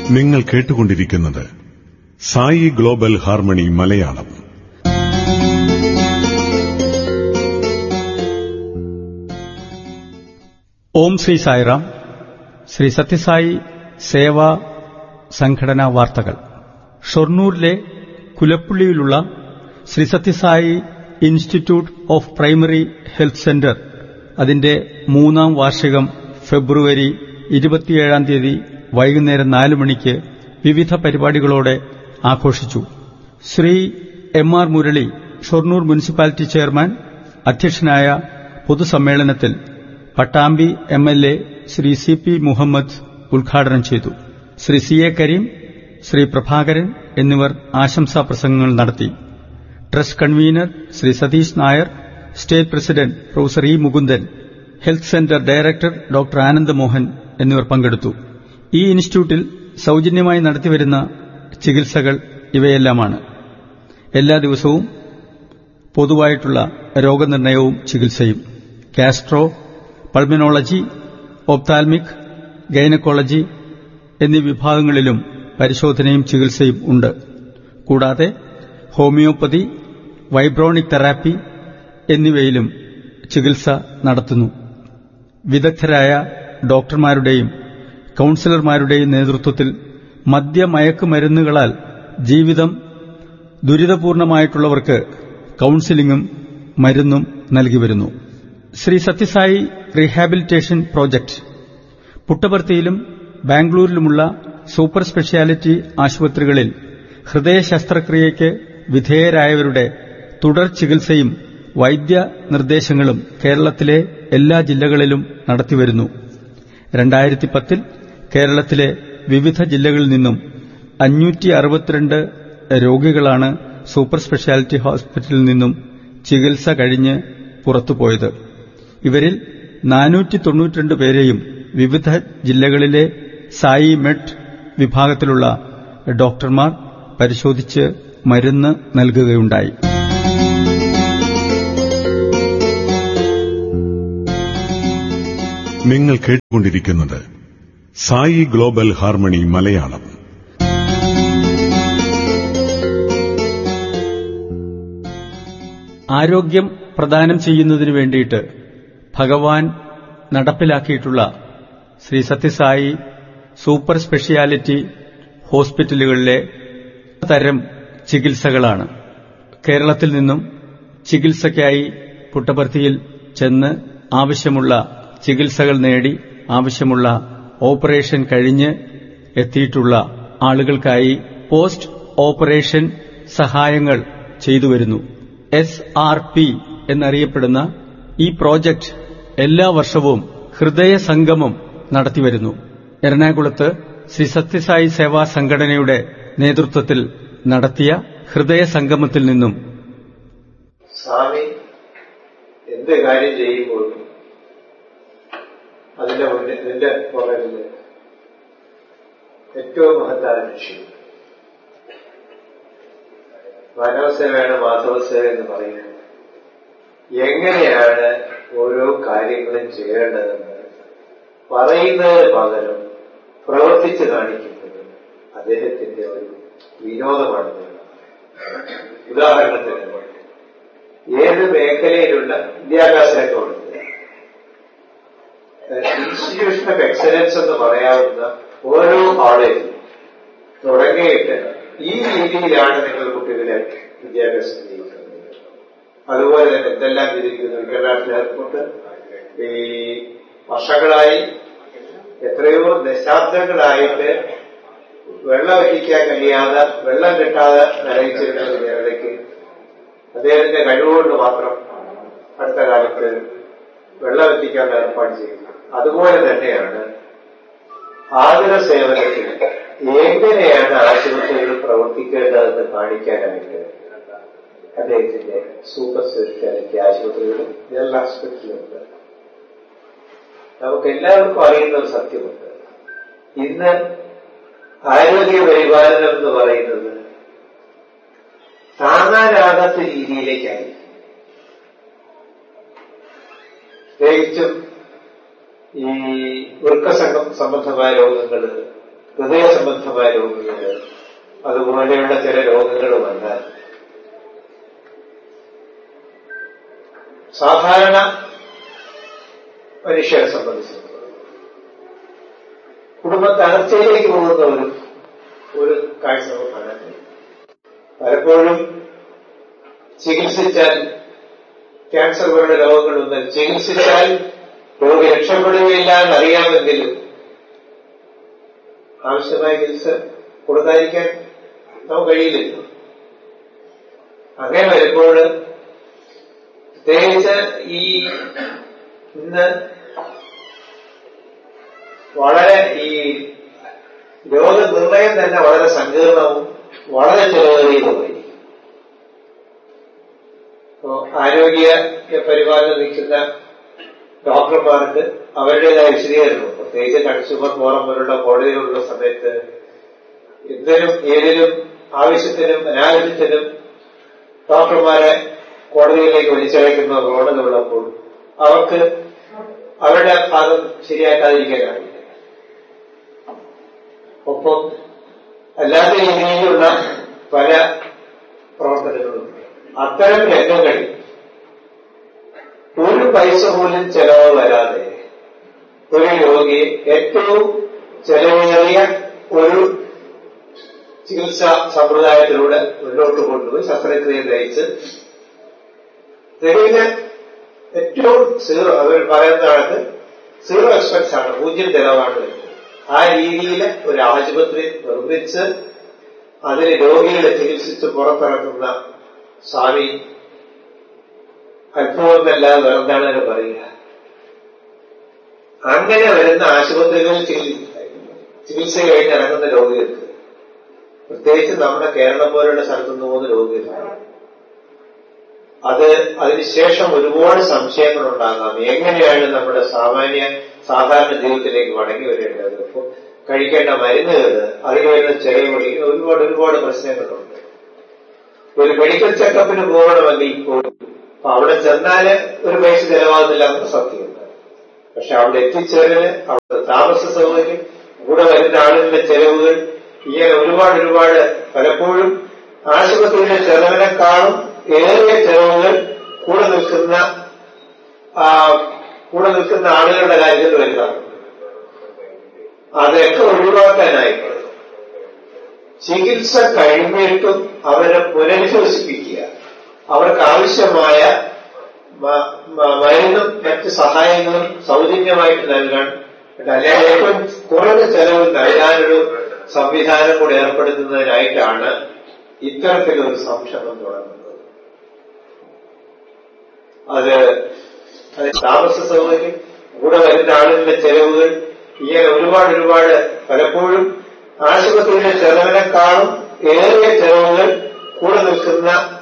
നിങ്ങൾ കേട്ടുകൊണ്ടിരിക്കുന്നത് Sai global harmony Malayalam ഓം ശ്രീ സായിറാം ശ്രീ സത്യസായി സേവാ സംഘടനാ വാർത്തകൾ ഷൊർണൂരിലെ കുലപ്പുള്ളിയിലുള്ള Shri Sathyasai institute of primary health centre അതിന്റെ മൂന്നാം വാർഷികം ഫെബ്രുവരി ഇരുപത്തിയേഴാം തീയതി വൈകുന്നേരം നാല് മണിക്ക് വിവിധ പരിപാടികളോടെ ആഘോഷിച്ചു Shri M R Murali Shoranur municipality chairman അധ്യക്ഷനായ പൊതുസമ്മേളനത്തിൽ Pattambi M L A Shri C P Muhammad ഉദ്ഘാടനം ചെയ്തു ശ്രീ സി എ കരീം ശ്രീ പ്രഭാകരൻ എന്നിവർ ആശംസാ പ്രസംഗങ്ങൾ നടത്തി trust convener Shri Satish Nair state president professor E Mukundan health centre director doctor Anandamohan എന്നിവർ പങ്കെടുത്തു ഈ ഇൻസ്റ്റിറ്റ്യൂട്ടിൽ സൌജന്യമായി നടത്തിവരുന്ന ചികിത്സകൾ ഇവയെല്ലാമാണ് എല്ലാ ദിവസവും പൊതുവായിട്ടുള്ള രോഗനിർണയവും ചികിത്സയും കാസ്ട്രോ പൾമിനോളജി ഒപ്താൽമിക് ഗൈനക്കോളജി എന്നീ വിഭാഗങ്ങളിലും പരിശോധനയും ചികിത്സയും ഉണ്ട് കൂടാതെ ഹോമിയോപ്പതി വൈബ്രോണിക് തെറാപ്പി എന്നിവയിലും ചികിത്സ നടത്തുന്നു വിദഗ്ധരായ ഡോക്ടർമാരുടെയും കൌൺസിലർമാരുടെയും നേതൃത്വത്തിൽ മദ്യമയക്കുമരുന്നുകളാൽ ജീവിതം ദുരിതപൂർണമായിട്ടുള്ളവർക്ക് കൌൺസിലിംഗും മരുന്നും നൽകി വരുന്നു ശ്രീ സത്യസായി റീഹാബിലിറ്റേഷൻ പ്രോജക്ട് പുട്ടപർത്തിയിലും ബാംഗ്ലൂരിലുമുള്ള സൂപ്പർ സ്പെഷ്യാലിറ്റി ആശുപത്രികളിൽ ഹൃദയ ശസ്ത്രക്രിയയ്ക്ക് വിധേയരായവരുടെ തുടർ ചികിത്സയും വൈദ്യ നിർദ്ദേശങ്ങളും കേരളത്തിലെ എല്ലാ ജില്ലകളിലും നടത്തിവരുന്നു രണ്ടായിരത്തി പത്തിൽ കേരളത്തിലെ വിവിധ ജില്ലകളിൽ നിന്നും അഞ്ഞൂറ്റി അറുപത്തിരണ്ട് രോഗികളാണ് സൂപ്പർ സ്പെഷ്യാലിറ്റി ഹോസ്പിറ്റലിൽ നിന്നും ചികിത്സ കഴിഞ്ഞ് പുറത്തുപോയത് ഇവരിൽ നാനൂറ്റി തൊണ്ണൂറ്റിരണ്ട് പേരെയും വിവിധ ജില്ലകളിലെ സായി മെഡ് വിഭാഗത്തിലുള്ള ഡോക്ടർമാർ പരിശോധിച്ച് മരുന്ന് നൽകുകയുണ്ടായി നിങ്ങൾ കേട്ടുകൊണ്ടിരിക്കുന്നത് സായി ഗ്ലോബൽ ഹാർമണി മലയാളം ആരോഗ്യം പ്രദാനം ചെയ്യുന്നതിനു വേണ്ടിയിട്ട് ഭഗവാൻ നടപ്പിലാക്കിയിട്ടുള്ള ശ്രീ സത്യസായി സൂപ്പർ സ്പെഷ്യാലിറ്റി ഹോസ്പിറ്റലുകളിലെ തരം ചികിത്സകളാണ് കേരളത്തിൽ നിന്നും ചികിത്സയ്ക്കായി പുട്ടപർത്തിയിൽ ചെന്ന് ആവശ്യമുള്ള ചികിത്സകൾ നേടി ആവശ്യമുള്ള ഓപ്പറേഷൻ കഴിഞ്ഞ് എത്തിയിട്ടുള്ള ആളുകൾക്കായി പോസ്റ്റ് ഓപ്പറേഷൻ സഹായങ്ങൾ ചെയ്തുവരുന്നു എസ് ആർ പി എന്നറിയപ്പെടുന്ന ഈ പ്രോജക്റ്റ് എല്ലാ വർഷവും ഹൃദയ സംഗമം നടത്തിവരുന്നു എറണാകുളത്ത് ശ്രീ സത്യസായി സേവാ സംഘടനയുടെ നേതൃത്വത്തിൽ നടത്തിയ ഹൃദയ സംഗമത്തിൽ നിന്നും സ്വാമി എന്ത് കാര്യം ചെയ്യുമ്പോഴും അതിന്റെ മുന്നിൽ നിന്റെ പുറകില് ഏറ്റവും മഹത്തായ ലക്ഷ്യം മാനവസേവയാണ് മാധവസേവ എന്ന് പറയുന്നത് എങ്ങനെയാണ് ഓരോ കാര്യങ്ങളും ചെയ്യേണ്ടതെന്ന് പറയുന്നതിന് പകരം പ്രവർത്തിച്ച് കാണിക്കുന്നത് അദ്ദേഹത്തിന്റെ ഒരു വിനോദമാണ് ഉദാഹരണത്തിന് ഏത് മേഖലയിലുള്ള വിദ്യാഭ്യാസമൊക്കെ ഉണ്ട് ഇൻസ്റ്റിറ്റ്യൂഷൻ ഓഫ് എക്സലൻസ് എന്ന് പറയാവുന്ന ഓരോ കോളേജും തുടങ്ങിയിട്ട് ഈ രീതിയിലാണ് നിങ്ങൾ കുട്ടികളെ വിദ്യാഭ്യാസം ചെയ്യുന്നത് അതുപോലെ തന്നെ എന്തെല്ലാം ചെയ്തിരിക്കുന്നു ഇന്റർനാഷണൽ എയർപോർട്ട് ഈ വർഷങ്ങളായി എത്രയോ ദശാബ്ദങ്ങളായിട്ട് വെള്ളം എത്തിക്കാൻ കഴിയാതെ വെള്ളം കിട്ടാതെ നിലയിച്ചിരുന്ന ഒരു മേഖലയ്ക്ക് അദ്ദേഹത്തിന്റെ കഴിവുകൊണ്ട് മാത്രം അടുത്ത കാലത്ത് വെള്ളം എത്തിക്കാൻ ഏർപ്പാട് ചെയ്യുന്നു അതുപോലെ തന്നെയാണ് ആതുര സേവനത്തിൽ എങ്ങനെയാണ് ആശുപത്രികൾ പ്രവർത്തിക്കേണ്ടതെന്ന് കാണിക്കാനായിട്ട് അദ്ദേഹത്തിന്റെ സൂപ്പർ സ്പെഷ്യാലിറ്റി ആശുപത്രികളും ജനറൽ ഹോസ്പിറ്റലുമുണ്ട് നമുക്ക് എല്ലാവർക്കും അറിയുന്ന ഒരു സത്യമുണ്ട് ഇന്ന് ആരോഗ്യ പരിപാലനം എന്ന് പറയുന്നത് താങ്ങാനാകാത്ത രീതിയിലേക്കായി പ്രത്യേകിച്ചും ഈ വൃക്കസംഘം സംബന്ധമായ രോഗങ്ങൾ ഹൃദയ സംബന്ധമായ രോഗികൾ അതുപോലെയുള്ള ചില രോഗങ്ങൾ വന്നാൽ സാധാരണ മനുഷ്യരെ സംബന്ധിച്ചിടത്തോളം കുടുംബ തകർച്ചയിലേക്ക് പോകുന്ന ഒരു ഒരു കാഴ്ച നമുക്ക് കാണാൻ കഴിയും പലപ്പോഴും ചികിത്സിച്ചാൽ ക്യാൻസർ പോലുള്ള രോഗങ്ങൾ വന്നാൽ ചികിത്സിച്ചാൽ രോഗി രക്ഷപ്പെടുകയില്ല എന്നറിയാമെങ്കിലും ആവശ്യമായ ചികിത്സ കൊടുക്കാതിരിക്കാൻ നമുക്ക് കഴിയില്ലല്ലോ അങ്ങനെ വരുമ്പോൾ പ്രത്യേകിച്ച് ഈ ഇന്ന് വളരെ ഈ രോഗനിർണയം തന്നെ വളരെ സങ്കീർണവും വളരെ ചെലവേറിയതുമായി അപ്പോ ആരോഗ്യ പരിപാലനം നിൽക്കുന്ന ഡോക്ടർമാർക്ക് അവരുടേതായ വിശദീകരണം പ്രത്യേകിച്ച് കൺസ്യൂമർ ഫോറം പോലുള്ള കോടതികളുള്ള സമയത്ത് എന്തിനും ഏതിനും ആവശ്യത്തിനും അനാവശ്യത്തിനും ഡോക്ടർമാരെ കോടതിയിലേക്ക് വലിച്ചഴക്കുന്ന പ്രവണത ഉള്ളപ്പോൾ അവർക്ക് അവരുടെ ഭാഗം ശരിയാക്കാതിരിക്കാനാവില്ല ഒപ്പം അല്ലാത്ത രീതിയിലുള്ള പല പ്രവർത്തനങ്ങളുണ്ട് അത്തരം രംഗങ്ങളിൽ ഒരു പൈസ പോലും ചെലവ് വരാതെ ഒരു രോഗിയെ ഏറ്റവും ചെലവേറിയ ഒരു ചികിത്സാ സമ്പ്രദായത്തിലൂടെ മുന്നോട്ട് കൊണ്ടുപോയി ശസ്ത്രക്രിയ നയിച്ച് തെരുവിന് ഏറ്റവും സീറോ അവർ പറയുന്ന കണക്ക് സീറോ എക്സ്പെൻസ് ആണ് പൂജ്യം ചെലവാണ് വരുന്നത് ആ രീതിയിൽ ഒരു ആശുപത്രി നിർമ്മിച്ച് അതിന് രോഗികളെ ചികിത്സിച്ച് പുറത്തിറക്കുന്ന സ്വാമി അത്ഭുതമല്ലാതെ വേറെന്താണ് അതിന് പറയുക അങ്ങനെ വരുന്ന ആശുപത്രികളിൽ ചികിത്സ കഴിഞ്ഞ് ഇറങ്ങുന്ന രോഗികൾക്ക് പ്രത്യേകിച്ച് നമ്മുടെ കേരളം പോലുള്ള സ്ഥലത്തുനിന്ന് പോകുന്ന രോഗികളാണ് അത് അതിനുശേഷം ഒരുപാട് സംശയങ്ങൾ ഉണ്ടാകാം എങ്ങനെയാണ് നമ്മുടെ സാമാന്യ സാധാരണ ജീവിതത്തിലേക്ക് മടങ്ങി വരേണ്ടത് അപ്പോൾ കഴിക്കേണ്ട മരുന്നുകൾ അതിന് വരുന്ന ചെലവുകൾ ഇങ്ങനെ ഒരുപാട് ഒരുപാട് പ്രശ്നങ്ങളുണ്ട് ഒരു മെഡിക്കൽ ചെക്കപ്പിന് പോകണമെങ്കിൽ ഇപ്പോൾ അപ്പൊ അവിടെ ചെന്നാല് ഒരു പൈസ ചെലവാകുന്നില്ല എന്ന സത്യമുണ്ട് പക്ഷെ അവിടെ എത്തിച്ചേരല് അവിടെ താമസ സൗകര്യം കൂടെ വരുന്ന ആളുകളുടെ ചെലവുകൾ ഇങ്ങനെ ഒരുപാട് ഒരുപാട് പലപ്പോഴും ആശുപത്രിയിലെ ചെലവിനെക്കാളും ഏറിയ ചെലവുകൾ കൂടെ നിൽക്കുന്ന കൂടെ നിൽക്കുന്ന ആളുകളുടെ കാര്യത്തിൽ വരുന്നതാണ് അതൊക്കെ ഒഴിവാക്കാനായിട്ട് ചികിത്സ കഴിഞ്ഞിട്ടും അവരെ പുനരധിവസിപ്പിക്കുക അവർക്ക് ആവശ്യമായ മരുന്നും മറ്റ് സഹായങ്ങളും സൗജന്യമായിട്ട് നൽകാൻ അല്ലെങ്കിൽ ഏറ്റവും കുറഞ്ഞ ചെലവ് നൽകാനൊരു സംവിധാനം കൂടെ ഏർപ്പെടുത്തുന്നതിനായിട്ടാണ് ഇത്തരത്തിലൊരു സംരംഭം തുടങ്ങുന്നത് അത് അത് താമസ സൗകര്യം കൂടെ വരുന്ന ആളുകളുടെ ചെലവുകൾ ഇങ്ങനെ ഒരുപാട് ഒരുപാട് പലപ്പോഴും ആശുപത്രിയിലെ ചെലവിനെക്കാളും ഏറിയ ചെലവുകൾ കൂടെ നിൽക്കുന്ന